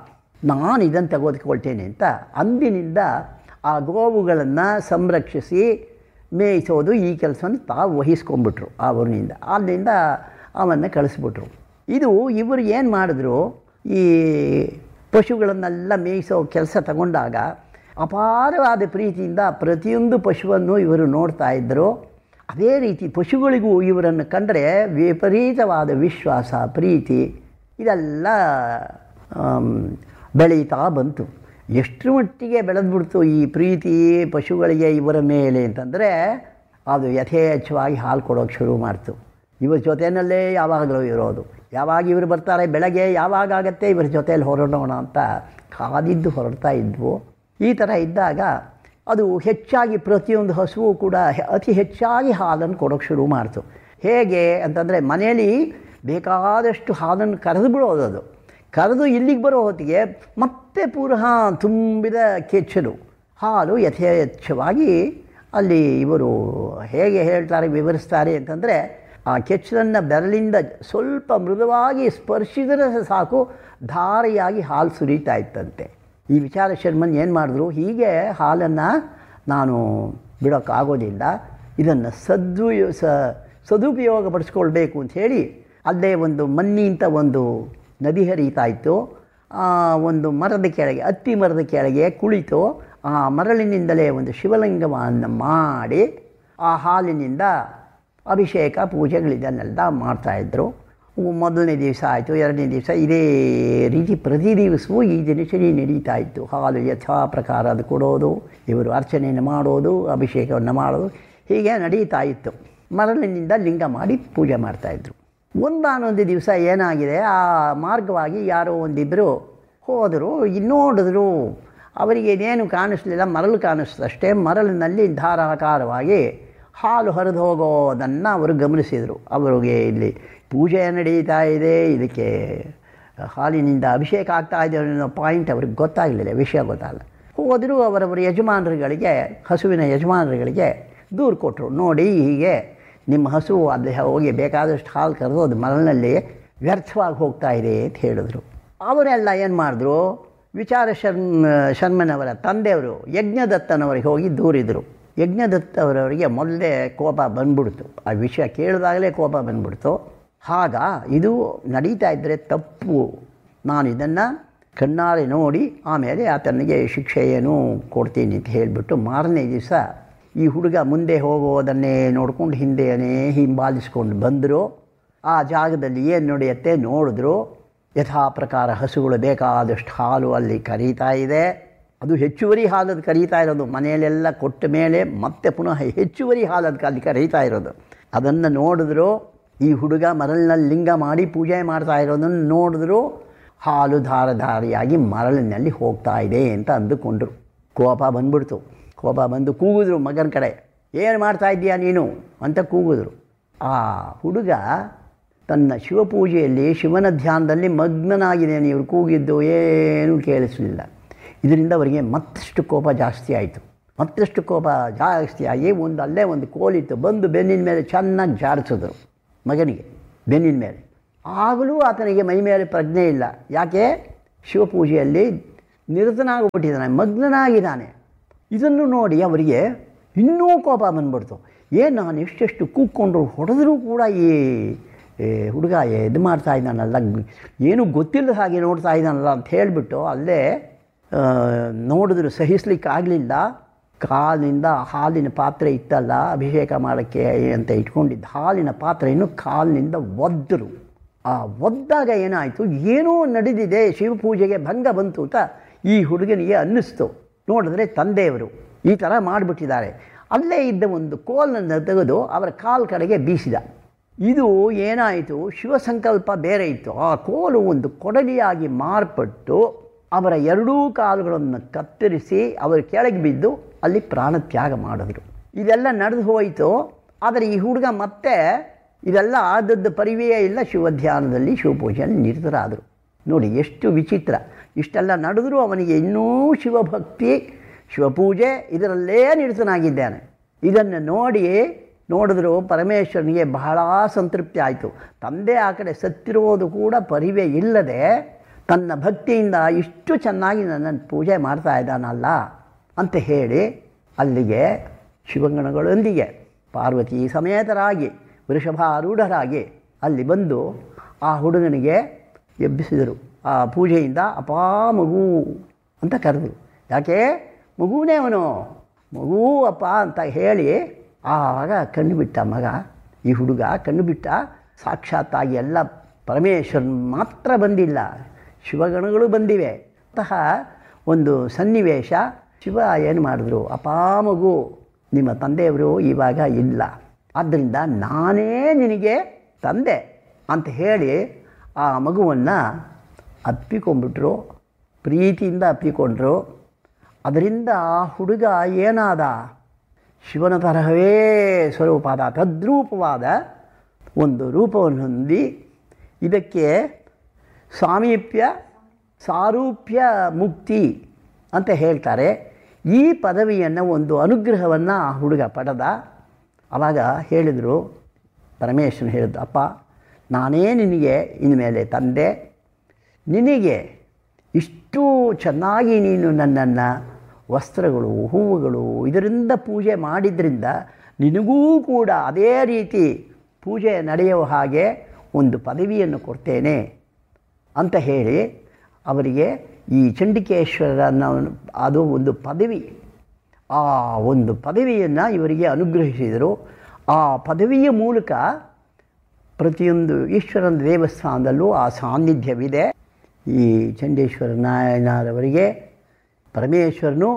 ನಾನು ಇದನ್ನು ತೆಗೆದುಕೊಳ್ತೇನೆ ಅಂತ ಅಂದಿನಿಂದ ಆ ಗೋವುಗಳನ್ನು ಸಂರಕ್ಷಿಸಿ ಮೇಯಿಸೋದು ಈ ಕೆಲಸವನ್ನು ತಾವು ವಹಿಸ್ಕೊಂಡ್ಬಿಟ್ರು ಆ ಊರಿನಿಂದ ಅಲ್ಲಿಂದ ಅವನ್ನು ಕಳಿಸ್ಬಿಟ್ರು ಇದು ಇವರು ಏನು ಮಾಡಿದ್ರು ಈ ಪಶುಗಳನ್ನೆಲ್ಲ ಮೇಯಿಸೋ ಕೆಲಸ ತಗೊಂಡಾಗ ಅಪಾರವಾದ ಪ್ರೀತಿಯಿಂದ ಪ್ರತಿಯೊಂದು ಪಶುವನ್ನು ಇವರು ನೋಡ್ತಾ ಇದ್ದರು ಅದೇ ರೀತಿ ಪಶುಗಳಿಗೂ ಇವರನ್ನು ಕಂಡರೆ ವಿಪರೀತವಾದ ವಿಶ್ವಾಸ ಪ್ರೀತಿ ಇದೆಲ್ಲ ಆಮ್, ಬೆಳೀತಾ ಬಂತು ಎಷ್ಟು ಮಟ್ಟಿಗೆ ಬೆಳೆದ್ಬಿಡ್ತು ಈ ಪ್ರೀತಿ ಪಶುಗಳಿಗೆ ಇವರ ಮೇಲೆ ಅಂತಂದರೆ ಅದು ಯಥೇಚ್ಛವಾಗಿ ಹಾಲು ಕೊಡೋಕ್ಕೆ ಶುರು ಮಾಡ್ತು ಇವರ ಜೊತೆಯಲ್ಲೇ ಯಾವಾಗಲೂ ಇರೋದು ಯಾವಾಗ ಇವರು ಬರ್ತಾರೆ ಬೆಳಗ್ಗೆ ಯಾವಾಗ ಆಗತ್ತೆ ಇವರ ಜೊತೆಯಲ್ಲಿ ಹೊರಡೋಣ ಅಂತ ಕಾದಿದ್ದು ಹೊರಡ್ತಾ ಇದ್ವು ಈ ಥರ ಇದ್ದಾಗ ಅದು ಹೆಚ್ಚಾಗಿ ಪ್ರತಿಯೊಂದು ಹಸುವು ಕೂಡ ಹೆ- ಅತಿ ಹೆಚ್ಚಾಗಿ ಹಾಲನ್ನು ಕೊಡೋಕ್ಕೆ ಶುರು ಮಾಡ್ತು ಹೇಗೆ ಅಂತಂದರೆ ಮನೆಯಲ್ಲಿ ಬೇಕಾದಷ್ಟು ಹಾಲನ್ನು ಕರೆದು ಬಿಡೋದು ಅದು ಕರೆದು ಇಲ್ಲಿಗೆ ಬರೋ ಹೊತ್ತಿಗೆ ಮತ್ತೆ ಪುನಃ ತುಂಬಿದ ಕೆಚ್ಚಲು ಹಾಲು ಯಥೇಚ್ಛವಾಗಿ ಅಲ್ಲಿ ಇವರು ಹೇಗೆ ಹೇಳ್ತಾರೆ ವಿವರಿಸ್ತಾರೆ ಅಂತಂದರೆ ಆ ಕೆಚ್ಚಲನ್ನು ಬೆರಳಿಂದ ಸ್ವಲ್ಪ ಮೃದುವಾಗಿ ಸ್ಪರ್ಶಿದರೆ ಸಾಕು ಧಾರೆಯಾಗಿ ಹಾಲು ಸುರಿತಾ ಇತ್ತಂತೆ ಈ ವಿಚಾರ ಶರ್ಮನ್ ಏನು ಮಾಡಿದ್ರು ಹೀಗೆ ಹಾಲನ್ನು ನಾನು ಬಿಡೋಕ್ಕಾಗೋದಿಲ್ಲ ಇದನ್ನು ಸದ್ದು ಸ ಸದುಪಯೋಗ ಪಡಿಸ್ಕೊಳ್ಬೇಕು ಅಂತ ಹೇಳಿ ಅಲ್ಲೇ ಒಂದು ಮನ್ನಿ ಅಂತ ಒಂದು ನದಿ ಹರಿತಾ ಇತ್ತು ಆ ಒಂದು ಮರದ ಕೆಳಗೆ ಹತ್ತಿ ಮರದ ಕೆಳಗೆ ಕುಳಿತು ಆ ಮರಳಿನಿಂದಲೇ ಒಂದು ಶಿವಲಿಂಗವನ್ನು ಮಾಡಿ ಆ ಹಾಲಿನಿಂದ ಅಭಿಷೇಕ ಪೂಜೆಗಳಿದನ್ನೆಲ್ಲ ಮಾಡ್ತಾಯಿದ್ರು ಮೊದಲನೇ ದಿವಸ ಆಯಿತು ಎರಡನೇ ದಿವಸ ಇದೇ ರೀತಿ ಪ್ರತಿ ದಿವಸವೂ ಈ ದಿನಚರಿ ನಡೀತಾ ಇತ್ತು ಹಾಲು ಯಥಾ ಪ್ರಕಾರ ಅದು ಕೊಡೋದು ಇವರು ಅರ್ಚನೆಯನ್ನು ಮಾಡೋದು ಅಭಿಷೇಕವನ್ನು ಮಾಡೋದು ಹೀಗೆ ನಡೀತಾ ಇತ್ತು ಮರಳಿನಿಂದ ಲಿಂಗ ಮಾಡಿ ಪೂಜೆ ಮಾಡ್ತಾಯಿದ್ರು ಒಂದಾನೊಂದು ದಿವಸ ಏನಾಗಿದೆ ಆ ಮಾರ್ಗವಾಗಿ ಯಾರೋ ಒಂದಿಬ್ಬರು ಹೋದರು ನೋಡಿದ್ರು ಅವರಿಗೆ ಇದೇನು ಕಾಣಿಸ್ಲಿಲ್ಲ ಮರಳು ಕಾಣಿಸ್ತಷ್ಟೇ ಮರಳಿನಲ್ಲಿ ಧಾರಾಕಾರವಾಗಿ ಹಾಲು ಹರಿದು ಹೋಗೋದನ್ನು ಅವರು ಗಮನಿಸಿದರು ಅವರಿಗೆ ಇಲ್ಲಿ ಪೂಜೆ ನಡೀತಾ ಇದೆ ಇದಕ್ಕೆ ಹಾಲಿನಿಂದ ಅಭಿಷೇಕ ಆಗ್ತಾ ಇದೆ ಅನ್ನೋ ಪಾಯಿಂಟ್ ಅವ್ರಿಗೆ ಗೊತ್ತಾಗಲಿಲ್ಲ ವಿಷಯ ಗೊತ್ತಾಗಲ್ಲ ಹೋದರೂ ಅವರವರ ಯಜಮಾನರುಗಳಿಗೆ ಹಸುವಿನ ಯಜಮಾನರುಗಳಿಗೆ ದೂರು ಕೊಟ್ಟರು ನೋಡಿ ಹೀಗೆ ನಿಮ್ಮ ಹಸು ಅಲ್ಲಿ ಹೋಗಿ ಬೇಕಾದಷ್ಟು ಹಾಲು ಕರೆದು ಅದು ಮರಳಿನಲ್ಲಿ ವ್ಯರ್ಥವಾಗಿ ಹೋಗ್ತಾ ಇದೆ ಅಂತ ಹೇಳಿದ್ರು ಅವರೆಲ್ಲ ಏನು ಮಾಡಿದ್ರು ವಿಚಾರ ಶರ್ಮ ಶರ್ಮನವರ ತಂದೆಯವರು ಯಜ್ಞದತ್ತನವರಿಗೆ ಹೋಗಿ ದೂರಿದರು ಯಜ್ಞದತ್ತವರವರಿಗೆ ಮೊದಲೇ ಕೋಪ ಬಂದ್ಬಿಡ್ತು ಆ ವಿಷಯ ಕೇಳಿದಾಗಲೇ ಕೋಪ ಬಂದ್ಬಿಡ್ತು ಆಗ ಇದು ನಡೀತಾ ಇದ್ದರೆ ತಪ್ಪು ನಾನು ಇದನ್ನು ಕಣ್ಣಾರೆ ನೋಡಿ ಆಮೇಲೆ ಆತನಿಗೆ ಶಿಕ್ಷೆ ಏನು ಕೊಡ್ತೀನಿ ಅಂತ ಹೇಳಿಬಿಟ್ಟು ಮಾರನೇ ದಿವಸ ಈ ಹುಡುಗ ಮುಂದೆ ಹೋಗೋದನ್ನೇ ನೋಡ್ಕೊಂಡು ಹಿಂದೆಯೇ ಹಿಂಬಾಲಿಸ್ಕೊಂಡು ಬಂದರು ಆ ಜಾಗದಲ್ಲಿ ಏನು ನಡೆಯುತ್ತೆ ನೋಡಿದ್ರು ಯಥಾ ಪ್ರಕಾರ ಹಸುಗಳು ಬೇಕಾದಷ್ಟು ಹಾಲು ಅಲ್ಲಿ ಕರೀತಾ ಇದೆ ಅದು ಹೆಚ್ಚುವರಿ ಹಾಲದು ಕರೀತಾ ಇರೋದು ಮನೆಯಲ್ಲೆಲ್ಲ ಕೊಟ್ಟ ಮೇಲೆ ಮತ್ತೆ ಪುನಃ ಹೆಚ್ಚುವರಿ ಹಾಲದು ಅಲ್ಲಿ ಕರೀತಾ ಇರೋದು ಅದನ್ನು ನೋಡಿದ್ರು ಈ ಹುಡುಗ ಮರಳಿನಲ್ಲಿ ಲಿಂಗ ಮಾಡಿ ಪೂಜೆ ಮಾಡ್ತಾ ಇರೋದನ್ನು ನೋಡಿದ್ರು ಹಾಲು ಧಾರಧಾರಿಯಾಗಿ ಮರಳಿನಲ್ಲಿ ಹೋಗ್ತಾ ಇದೆ ಅಂತ ಅಂದುಕೊಂಡ್ರು ಕೋಪ ಬಂದ್ಬಿಡ್ತು ಕೋಪ ಬಂದು ಕೂಗಿದ್ರು ಮಗನ ಕಡೆ ಏನು ಮಾಡ್ತಾ ಇದ್ದೀಯಾ ನೀನು ಅಂತ ಕೂಗಿದ್ರು ಆ ಹುಡುಗ ತನ್ನ ಶಿವಪೂಜೆಯಲ್ಲಿ ಶಿವನ ಧ್ಯಾನದಲ್ಲಿ ಮಗ್ನನಾಗಿದ್ದೇನೆ ಇವರು ಕೂಗಿದ್ದು ಏನೂ ಕೇಳಿಸಲಿಲ್ಲ ಇದರಿಂದ ಅವರಿಗೆ ಮತ್ತಷ್ಟು ಕೋಪ ಜಾಸ್ತಿ ಆಯಿತು ಮತ್ತಷ್ಟು ಕೋಪ ಜಾಸ್ತಿ ಆಗಿ ಒಂದು ಅಲ್ಲೇ ಒಂದು ಕೋಲಿತ್ತು ಬಂದು ಬೆನ್ನಿನ ಮೇಲೆ ಚೆನ್ನಾಗಿ ಜಾರಿಸಿದ್ರು ಮಗನಿಗೆ ಬೆನ್ನಿನ ಮೇಲೆ ಆಗಲೂ ಆತನಿಗೆ ಮೈ ಮೇಲೆ ಪ್ರಜ್ಞೆ ಇಲ್ಲ ಯಾಕೆ ಶಿವಪೂಜೆಯಲ್ಲಿ ನಿರತನಾಗ್ಬಿಟ್ಟಿದ್ದಾನೆ ಮಗ್ನನಾಗಿದ್ದಾನೆ ಇದನ್ನು ನೋಡಿ ಅವರಿಗೆ ಇನ್ನೂ ಕೋಪ ಬಂದ್ಬಿಡ್ತು ಏನು ನಾನು ಎಷ್ಟೆಷ್ಟು ಕೂಕ್ಕೊಂಡ್ರು ಹೊಡೆದರೂ ಕೂಡ ಈ ಏ, ಹುಡುಗ ಇದು ಮಾಡ್ತಾ ಇದ್ದಾನಲ್ಲ ಏನೂ ಗೊತ್ತಿಲ್ಲದ ಹಾಗೆ ನೋಡ್ತಾ ಇದ್ದಾನಲ್ಲ ಅಂತ ಹೇಳಿಬಿಟ್ಟು ಅಲ್ಲೇ ಆ, ನೋಡಿದ್ರು ಸಹಿಸ್ಲಿಕ್ಕೆ ಆಗಲಿಲ್ಲ ಕಾಲಿನಿಂದ ಹಾಲಿನ ಪಾತ್ರೆ ಇತ್ತಲ್ಲ ಅಭಿಷೇಕ ಮಾಡೋಕ್ಕೆ ಅಂತ ಇಟ್ಕೊಂಡಿದ್ದ ಹಾಲಿನ ಪಾತ್ರೆಯನ್ನು ಕಾಲಿನಿಂದ ಒದ್ದರು ಆ ಒದ್ದಾಗ ಏನಾಯಿತು ಏನೋ ನಡೆದಿದೆ ಶಿವಪೂಜೆಗೆ ಭಂಗ ಬಂತು ಅಂತ ಈ ಹುಡುಗನಿಗೆ ಅನ್ನಿಸ್ತು ನೋಡಿದ್ರೆ ತಂದೆಯವರು ಈ ಥರ ಮಾಡಿಬಿಟ್ಟಿದ್ದಾರೆ ಅಲ್ಲೇ ಇದ್ದ ಒಂದು ಕೋಲನ್ನು ತೆಗೆದು ಅವರ ಕಾಲ್ ಕಡೆಗೆ ಬೀಸಿದ ಇದು ಏನಾಯಿತು ಶಿವಸಂಕಲ್ಪ ಬೇರೆ ಇತ್ತು ಆ ಕೋಲು ಒಂದು ಕೊಡಲಿಯಾಗಿ ಮಾರ್ಪಟ್ಟು ಅವರ ಎರಡೂ ಕಾಲುಗಳನ್ನು ಕತ್ತರಿಸಿ ಅವರು ಕೆಳಗೆ ಬಿದ್ದು ಅಲ್ಲಿ ಪ್ರಾಣತ್ಯಾಗ ಮಾಡಿದ್ರು ಇದೆಲ್ಲ ನಡೆದು ಹೋಯಿತು ಆದರೆ ಈ ಹುಡುಗ ಮತ್ತೆ ಇದೆಲ್ಲ ಆದದ್ದು ಪರಿವೆಯೇ ಇಲ್ಲ ಶಿವಧ್ಯಾನದಲ್ಲಿ ಶಿವಪೂಜೆಯಲ್ಲಿ ನಿರತರಾದರು ನೋಡಿ ಎಷ್ಟು ವಿಚಿತ್ರ ಇಷ್ಟೆಲ್ಲ ನಡೆದರೂ ಅವನಿಗೆ ಇನ್ನೂ ಶಿವಭಕ್ತಿ ಶಿವಪೂಜೆ ಇದರಲ್ಲೇ ನಿರತನಾಗಿದ್ದಾನೆ ಇದನ್ನು ನೋಡಿ ನೋಡಿದ್ರು ಪರಮೇಶ್ವರನಿಗೆ ಬಹಳ ಸಂತೃಪ್ತಿ ಆಯಿತು ತಂದೆ ಆ ಕಡೆ ಸತ್ತಿರೋದು ಕೂಡ ಪರಿವೆ ಇಲ್ಲದೆ ತನ್ನ ಭಕ್ತಿಯಿಂದ ಇಷ್ಟು ಚೆನ್ನಾಗಿ ನನ್ನನ್ನು ಪೂಜೆ ಮಾಡ್ತಾ ಇದ್ದಾನಲ್ಲ ಅಂತ ಹೇಳಿ ಅಲ್ಲಿಗೆ ಶಿವಗಣಗಳೊಂದಿಗೆ ಪಾರ್ವತಿ ಸಮೇತರಾಗಿ ವೃಷಭಾರೂಢರಾಗಿ ಅಲ್ಲಿ ಬಂದು ಆ ಹುಡುಗನಿಗೆ ಎಬ್ಬಿಸಿದರು ಆ ಪೂಜೆಯಿಂದ ಅಪಾ ಮಗು ಅಂತ ಕರೆದರು ಯಾಕೆ ಮಗುನೇ ಅವನು ಮಗು ಅಪ್ಪ ಅಂತ ಹೇಳಿ ಆವಾಗ ಕಣ್ಣು ಬಿಟ್ಟ ಮಗ ಈ ಹುಡುಗ ಕಣ್ಣು ಬಿಟ್ಟ ಸಾಕ್ಷಾತ್ತಾಗಿ ಎಲ್ಲ ಪರಮೇಶ್ವರನ್ ಮಾತ್ರ ಬಂದಿಲ್ಲ ಶಿವಗಣಗಳು ಬಂದಿವೆ ಅಂತಹ ಒಂದು ಸನ್ನಿವೇಶ ಶಿವ ಏನು ಮಾಡಿದ್ರು ಅಪಾ ಮಗು ನಿಮ್ಮ ತಂದೆಯವರು ಇವಾಗ ಇಲ್ಲ ಆದ್ದರಿಂದ ನಾನೇ ನಿನಗೆ ತಂದೆ ಅಂತ ಹೇಳಿ ಆ ಮಗುವನ್ನು ಅಪ್ಪಿಕೊಂಡ್ಬಿಟ್ರು ಪ್ರೀತಿಯಿಂದ ಅಪ್ಪಿಕೊಂಡ್ರು ಅದರಿಂದ ಆ ಹುಡುಗ ಏನಾದ ಶಿವನ ತರಹವೇ ಸ್ವರೂಪವಾದ ತದ್ರೂಪವಾದ ಒಂದು ರೂಪವನ್ನು ಹೊಂದಿ ಇದಕ್ಕೆ ಸಾಮೀಪ್ಯ ಸಾರೂಪ್ಯ ಮುಕ್ತಿ ಅಂತ ಹೇಳ್ತಾರೆ ಈ ಪದವಿಯನ್ನು ಒಂದು ಅನುಗ್ರಹವನ್ನು ಆ ಹುಡುಗ ಪಡೆದ ಆವಾಗ ಹೇಳಿದರು ಪರಮೇಶ್ವರನ್ ಹೇಳಿದ್ದು ಅಪ್ಪ ನಾನೇ ನಿನಗೆ ಇನ್ಮೇಲೆ ತಂದೆ ನಿನಗೆ ಇಷ್ಟು ಚೆನ್ನಾಗಿ ನೀನು ನನ್ನನ್ನು ವಸ್ತ್ರಗಳು ಹೂವುಗಳು ಇದರಿಂದ ಪೂಜೆ ಮಾಡಿದ್ರಿಂದ ನಿನಗೂ ಕೂಡ ಅದೇ ರೀತಿ ಪೂಜೆ ನಡೆಯುವ ಹಾಗೆ ಒಂದು ಪದವಿಯನ್ನು ಕೊಡ್ತೇನೆ ಅಂತ ಹೇಳಿ ಅವರಿಗೆ ಈ ಚಂಡಿಕೇಶ್ವರನ ಅದು ಒಂದು ಪದವಿ ಆ ಒಂದು ಪದವಿಯನ್ನು ಇವರಿಗೆ ಅನುಗ್ರಹಿಸಿದರು ಆ ಪದವಿಯ ಮೂಲಕ ಪ್ರತಿಯೊಂದು ಈಶ್ವರನ ದೇವಸ್ಥಾನದಲ್ಲೂ ಆ ಸಾನ್ನಿಧ್ಯವಿದೆ ಈ ಚಂಡೇಶ್ವರ ನಾಯನರವರಿಗೆ ಪರಮೇಶ್ವರನು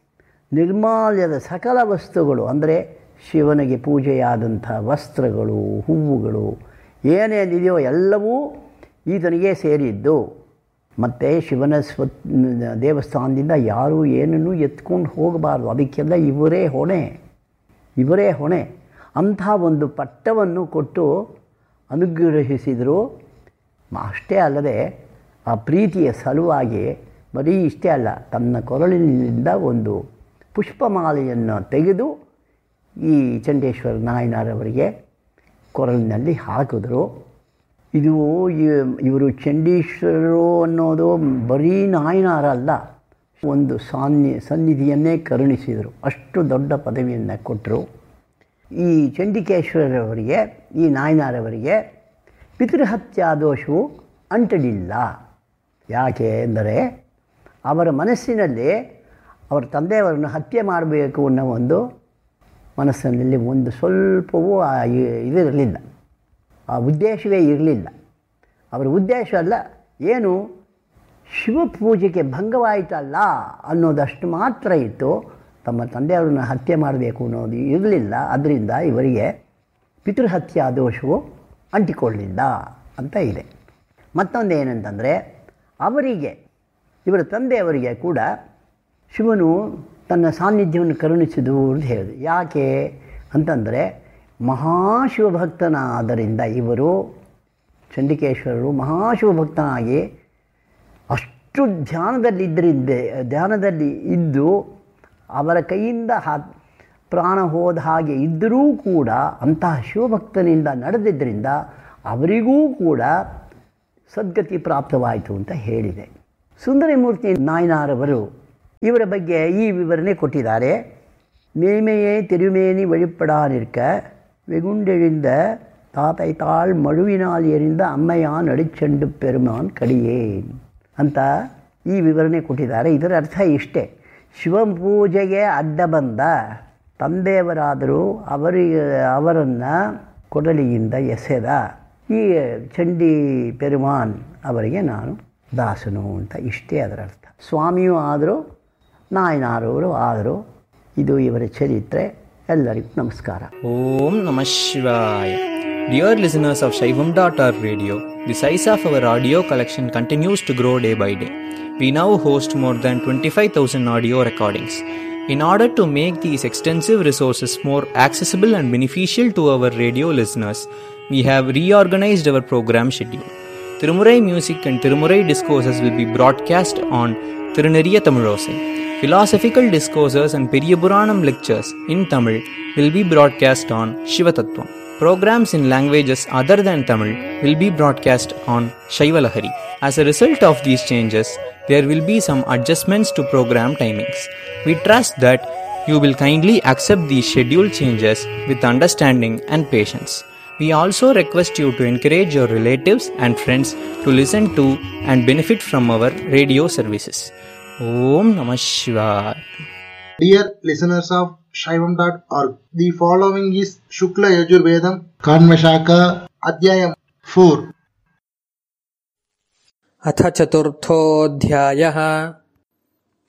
ನಿರ್ಮಾಲ್ಯದ ಸಕಲ ವಸ್ತುಗಳು ಅಂದರೆ ಶಿವನಿಗೆ ಪೂಜೆಯಾದಂಥ ವಸ್ತ್ರಗಳು ಹೂವುಗಳು ಏನೇನಿದೆಯೋ ಎಲ್ಲವೂ ಈತನಿಗೆ ಸೇರಿದ್ದು ಮತ್ತು ಶಿವನ ಸ್ವ ದೇವಸ್ಥಾನದಿಂದ ಯಾರೂ ಏನನ್ನೂ ಎತ್ಕೊಂಡು ಹೋಗಬಾರ್ದು ಅದಕ್ಕೆಲ್ಲ ಇವರೇ ಹೊಣೆ ಇವರೇ ಹೊಣೆ ಅಂಥ ಒಂದು ಪಟ್ಟವನ್ನು ಕೊಟ್ಟು ಅನುಗ್ರಹಿಸಿದರು ಅಷ್ಟೇ ಅಲ್ಲದೆ ಆ ಪ್ರೀತಿಯ ಸಲುವಾಗಿ ಬರೀ ಇಷ್ಟೇ ಅಲ್ಲ ತನ್ನ ಕೊರಳಿನಿಂದ ಒಂದು ಪುಷ್ಪಮಾಲೆಯನ್ನು ತೆಗೆದು ಈ ಚಂಡೇಶ್ವರ ನಾಯನರವರಿಗೆ ಕೊರಳಿನಲ್ಲಿ ಹಾಕಿದ್ರು ಇದು ಇ- ಇವರು ಚಂಡೀಶ್ವರರು ಅನ್ನೋದು ಬರೀ ನಾಯನಾರ ಅಲ್ಲ ಒಂದು ಸಾನ್ನಿ ಸನ್ನಿಧಿಯನ್ನೇ ಕರುಣಿಸಿದರು ಅಷ್ಟು ದೊಡ್ಡ ಪದವಿಯನ್ನು ಕೊಟ್ಟರು ಈ ಚಂಡಿಕೇಶ್ವರರವರಿಗೆ ಈ ನಾಯನಾರವರಿಗೆ ಪಿತೃಹತ್ಯಾ ದೋಷವು ಅಂಟಲಿಲ್ಲ ಯಾಕೆ ಎಂದರೆ ಅವರ ಮನಸ್ಸಿನಲ್ಲಿ ಅವರ ತಂದೆಯವರನ್ನು ಹತ್ಯೆ ಮಾಡಬೇಕು ಅನ್ನೋ ಒಂದು ಮನಸ್ಸಿನಲ್ಲಿ ಒಂದು ಸ್ವಲ್ಪವೂ ಆ ಇ- ಇದಿರಲಿಲ್ಲ ಆ ಉದ್ದೇಶವೇ ಇರಲಿಲ್ಲ ಅವರ ಉದ್ದೇಶ ಅಲ್ಲ ಏನು ಶಿವ ಪೂಜೆಗೆ ಭಂಗವಾಯಿತಲ್ಲ ಅನ್ನೋದಷ್ಟು ಮಾತ್ರ ಇತ್ತು ತಮ್ಮ ತಂದೆಯವರನ್ನ ಹತ್ಯೆ ಮಾಡಬೇಕು ಅನ್ನೋದು ಇರಲಿಲ್ಲ ಅದರಿಂದ ಇವರಿಗೆ ಪಿತೃಹತ್ಯಾ ದೋಷವು ಅಂಟಿಕೊಳ್ಳಿಲ್ಲ ಅಂತ ಇದೆ ಮತ್ತೊಂದು ಏನಂತಂದರೆ ಅವರಿಗೆ ಇವರ ತಂದೆಯವರಿಗೆ ಕೂಡ ಶಿವನು ತನ್ನ ಸಾನ್ನಿಧ್ಯವನ್ನು ಕರುಣಿಸಿದು ಅಂತ ಹೇಳಿದೆ ಯಾಕೆ ಅಂತಂದರೆ ಮಹಾಶಿವಭಕ್ತನಾದ್ದರಿಂದ ಇವರು ಚಂಡಿಕೇಶ್ವರರು ಮಹಾಶಿವಭಕ್ತನಾಗಿ ಅಷ್ಟು ಧ್ಯಾನದಲ್ಲಿದ್ದರಿಂದ ಧ್ಯಾನದಲ್ಲಿ ಇದ್ದು ಅವರ ಕೈಯಿಂದ ಹ ಪ್ರಾಣ ಹೋದ ಹಾಗೆ ಇದ್ದರೂ ಕೂಡ ಅಂತಹ ಶಿವಭಕ್ತನಿಂದ ನಡೆದಿದ್ದರಿಂದ ಅವರಿಗೂ ಕೂಡ ಸದ್ಗತಿ ಪ್ರಾಪ್ತವಾಯಿತು ಅಂತ ಹೇಳಿದೆ ಸುಂದರಮೂರ್ತಿ ನಾಯನಾರವರು ಇವರ ಬಗ್ಗೆ ಈ ವಿವರಣೆ ಕೊಟ್ಟಿದ್ದಾರೆ ಮೇಮೆಯೇ ತಿರುಮೇನಿ ವழிಪಡಾನಿರ್ಕ வெகுண்டெழுந்த தாத்தை தாழ் ಮಳುವಿனால் ಎರಿಂದ ಅಮ್ಮಯ್ಯ ನಡಿಚಂಡು ಪೆರುಮಾನ್ ಕಡಿಯೇನ್ ಅಂತ ಈ ವಿವರಣೆ ಕೊಟ್ಟಿದ್ದಾರೆ ಇದರ ಅರ್ಥ ಇಷ್ಟೇ ಶಿವಪೂಜೆಗೆ ಅಡ್ಡ ಬಂದ ತಂದೆಯವರಾದರೂ ಅವರಿಗೆ ಅವರನ್ನು ಕೊಡಲಿಯಿಂದ ಎಸೆದ ಈ ಚಂಡಿ ಪೆರುಮಾನ್ ಅವರಿಗೆ ನಾನು ದಾಸನು ಅಂತ ಇಷ್ಟೇ ಅದರ ಅರ್ಥ ಸ್ವಾಮಿಯೂ ಆದರೂ ನಾಯನಾರವರು ಆದರೂ ಇದು ಇವರ ಚರಿತ್ರೆ ಎಲ್ಲರಿಗೂ ನಮಸ್ಕಾರ Om Namah Shivaya. Dear listeners of Shaivam.org radio, the size of our audio collection continues to grow day by day. We now host more than 25,000 audio recordings. In order to make these extensive resources more accessible and beneficial to our radio listeners, we have reorganized our program schedule. Tirumurai music and Tirumurai discourses will be broadcast on Tiruneriya Tamilosai. Philosophical discourses and Periyapuranam lectures in Tamil will be broadcast on Shivatattvam. Programs in languages other than Tamil will be broadcast on Shaivalahari. As a result of these changes, there will be some adjustments to program timings. We trust that you will kindly accept these schedule changes with understanding and patience. We also request you to encourage your relatives and friends to listen to and benefit from our radio services. Om Namah Shivaya. Dear listeners of Shaivam.org, the following is Shukla Yajurvedam Kanvashaka Adhyayam 4. अथ चतुर्थोऽध्यायः